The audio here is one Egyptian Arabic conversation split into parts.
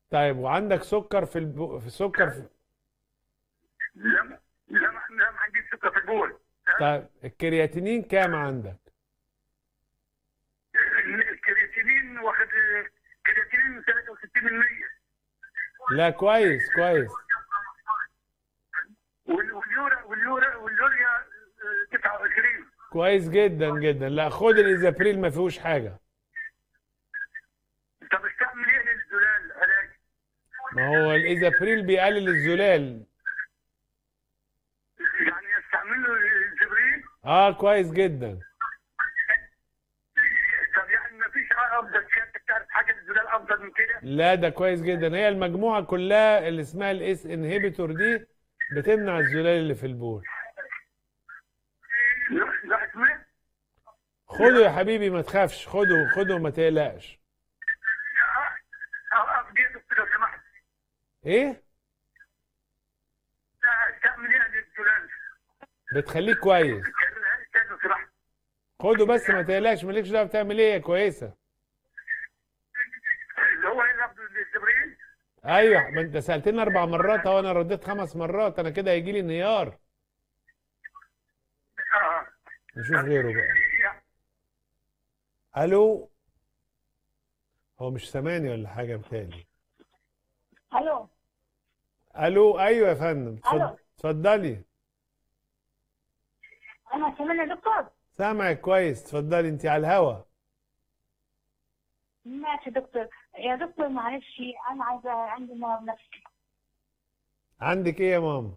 طيب وعندك سكر في الب... في سكر في... لا ما- لا ما لا ما عنديش سكر في البول طيب الكرياتينين كام عندك الكرياتينين واخد كرياتينين 63% لا كويس كويس وال- واليورا واليورا واليوريا آه، 29 كويس جدا جدا لا خد الإيزابريل ما فيهوش حاجة طب استعمل ايه للزلال علاج؟ ما هو الإيزابريل بيقلل الزلال يعني استعمل له الجبريل اه كويس جدا طب يعني ما فيش افضل سيادتك تعرف حاجه للزلال افضل من كده؟ لا ده كويس جدا هي المجموعة كلها اللي اسمها الاس انهبيتور دي بتمنع الزلال اللي في البول لا لا اسمه خده يا حبيبي ما تخافش خده خده وما تقلقش اقف دي يا دكتور لو سمحت ايه لا، استعمل ايه للزلال؟ بتخليك كويس كلمها لي تاني لو سمحت خده بس ما تقلقش مالكش دعوه بتعمل ايه هي كويسه اللي هو ايه لفظ الجبريل؟ ايوه ما انت سالتني اربع مرات اهو انا رديت خمس مرات انا كده هيجي لي انهيار اه نشوف غيره بقى يعني الو هو مش سامعني ولا حاجه بتاني الو الو ايوه يا فندم اتفض- ألو. اتفضلي انا سامعني يا دكتور سامعك كويس اتفضلي انت على الهوا ماشي يا دكتور يا دكتور معلش انا عايزه عندي مرض نفسي عندك ايه يا ماما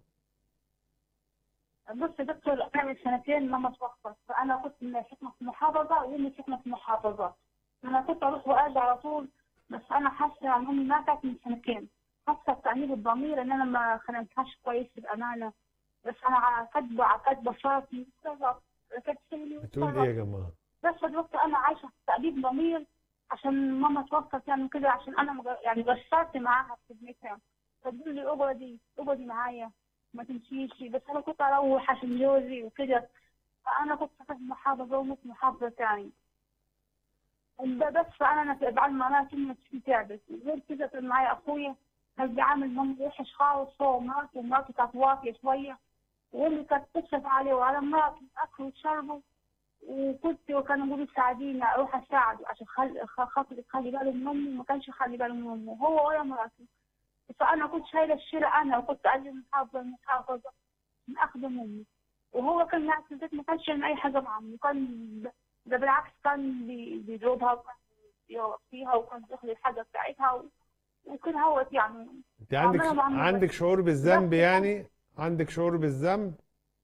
بص يا دكتور انا من سنتين ماما توفت فانا كنت ساكنه في محافظه وامي ساكنه في محافظه انا كنت اروح واجي على طول بس انا حاسه ان امي ماتت من سنتين حاسه بتأنيب الضمير ان انا ما خدمتهاش كويس بامانه بس انا كاتبه على كاتبه شرطي كانت سهلي بتقول ايه يا جماعه بس دلوقتي انا عايشه في تأديب ضمير عشان ماما توفت يعني كده عشان انا مج- يعني قصرت معاها في خدمتها فتقول لي اقعدي اقعدي معايا ما تمشيش بس انا كنت اروح عشان جوزي وكده فانا كنت في محافظه ومش محافظه تاني ب- بس فانا انا بعد ما انا كلمة تعبت غير كده كان معايا اخويا كان بيعامل مامي وحش خالص هو ومراته ومراته كانت واطيه شويه وامي كانت تصرف عليه وعلى مراته اكل وشربه وكنت وكانوا يقولوا ساعديني اروح اساعده عشان خل... خ- خاطر يخلي باله من امي وما كانش يخلي باله من امه هو ولا مراته فانا كنت شايله الشيله انا وكنت اجي من محافظه لمحافظه من اخدم امي وهو كان قاعد في البيت ما كانش يعمل اي حاجه مع امي كان ب- ده بالعكس كان بي- بيضربها وكان يوصيها وكان بياخد الحاجه بتاعتها و... وكان هو يعني انت عندك عمالة بعمل عندك شعور بالذنب بس- يعني عندك شعور بالذنب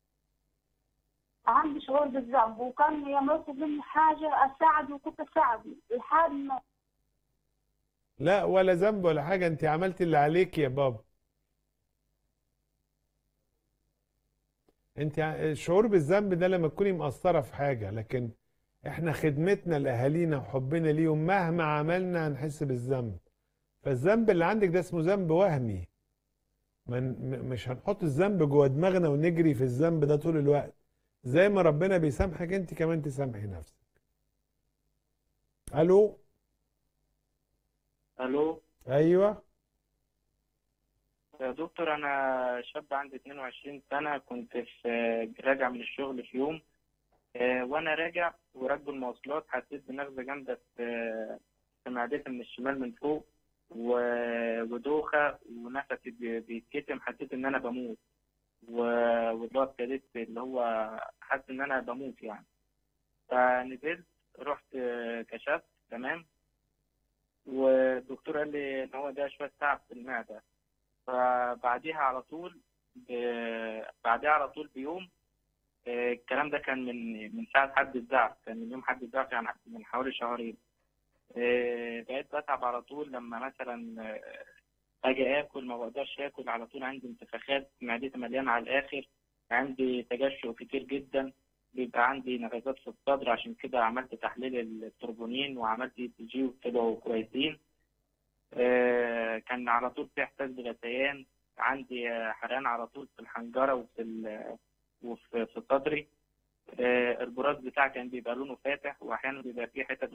عندي شعور بالذنب وكان لما يطلب مني حاجه اساعده وكنت اساعده لحد ما لا ولا ذنب ولا حاجه انت عملتي اللي عليك يا بابا انت ع- الشعور بالذنب ده لما تكوني مقصره في حاجه لكن احنا خدمتنا لاهالينا وحبنا ليهم مهما عملنا هنحس بالذنب فالذنب اللي عندك ده اسمه ذنب وهمي من م- مش هنحط الذنب جوه دماغنا ونجري في الذنب ده طول الوقت زي ما ربنا بيسامحك انت كمان تسامحي نفسك الو الو ايوه يا دكتور انا شاب عندي 22 سنه كنت في راجع من الشغل في يوم آه، وانا راجع وراكب المواصلات حسيت بنغزه جامده في في معدتي من الشمال من فوق و- ودوخه ونفسي بي- بيتكتم حسيت ان انا بموت و- واللي هو ابتديت اللي هو حاسس ان انا بموت يعني فنزلت رحت آه، كشفت تمام والدكتور قال لي ان هو ده شويه تعب في المعده فبعديها على طول ب- بعديها على طول بيوم آه، الكلام ده كان من من ساعة حد الزعف كان من يوم حد الزعف يعني من حوالي شهرين آه، بقيت بتعب على طول لما مثلا آه، أجي آكل ما بقدرش آكل على طول عندي انتفاخات معدتي مليانة على الآخر عندي تجشؤ كتير جدا بيبقى عندي نغزات في الصدر عشان كده عملت تحليل التربونين وعملت اي تي جي وطلعوا كويسين آه، كان على طول في إحساس بغثيان عندي آه، حرقان على طول في الحنجرة وفي ال- وفي في صدري آه، البراز بتاعي كان بيبقى لونه فاتح وأحيانا بيبقى فيه حتت